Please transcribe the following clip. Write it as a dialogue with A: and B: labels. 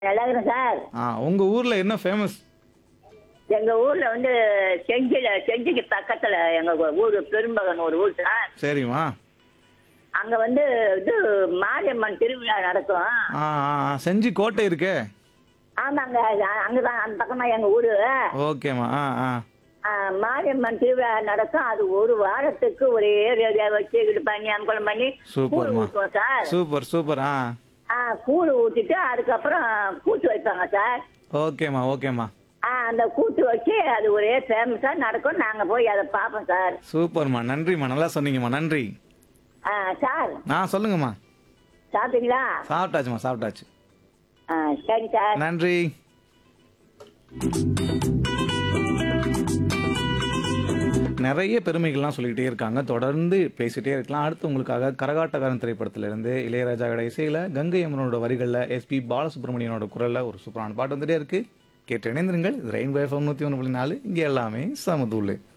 A: நல்லா இருக்கிறேன் சார்
B: ஆ உங்க ஊர்ல என்ன ஃபேமஸ்
A: எங்க ஊர்ல வந்து செஞ்சில செஞ்சிக்கு பக்கத்துல எங்க ஊர் பெரும்பகன் ஒரு ஊர் சார்
B: சரிம்மா
A: அங்க வந்து இது மாரியம்மன் திருவிழா நடக்கும்
B: ஆ ஆ, ஆ, செஞ்சி கோட்டை இருக்கே
A: ஆமாங்க அ- அங்கதான் அந்த பக்கமா எங்க ஊரு
B: ஓகேம்மா ஆ ஆ
A: ஆ, மாரியம்மன் திருவிழா நடக்கும் அது ஒரு வாரத்துக்கு ஒரே ரேடியா வச்சு இது பண்ணி அம்பலம் பண்ணி கூழ்
B: சூப்பர்மா
A: ஊற்றுவோம் சார்
B: சூப்பர் சூப்பர் ஆ
A: ஆ கூழ் ஊத்திட்டு அதுக்கப்புறம் கூத்து வைப்பாங்க சார்
B: ஓகேம்மா ஓகேம்மா
A: ஆ அந்த கூத்து வச்சு அது ஒரே ஃபேமஸா நடக்கும் நாங்க போய் அதை பார்ப்போம் சார்
B: சூப்பர்மா நன்றிம்மா நல்லா சொன்னீங்கம்மா நன்றி
A: ஆ சார்
B: ஆ சொல்லுங்கம்மா
A: சாப்பிட்டீங்களா
B: சாப்பிட்டாச்சும்மா சாப்பிட்டாச்சு
A: ஆ சரி சார்
B: நன்றி நிறைய பெருமைகள்லாம் சொல்லிக்கிட்டே இருக்காங்க தொடர்ந்து பேசிட்டே இருக்கலாம் அடுத்து உங்களுக்காக கரகாட்டக்காரன் திரைப்படத்திலிருந்து இளையராஜாவோட இசையில கங்கை அம்மனோட வரிகளில் எஸ்பி பாலசுப்ரமணியனோட குரல்ல ஒரு சூப்பரான பாட்டு வந்துட்டே இருக்கு கேட்டு இணைந்திருங்கள் இது ரெயின்போ எஃப்எம் நூற்றி ஒன்று புள்ளி நாலு இங்கே எல்லாமே சமதூள்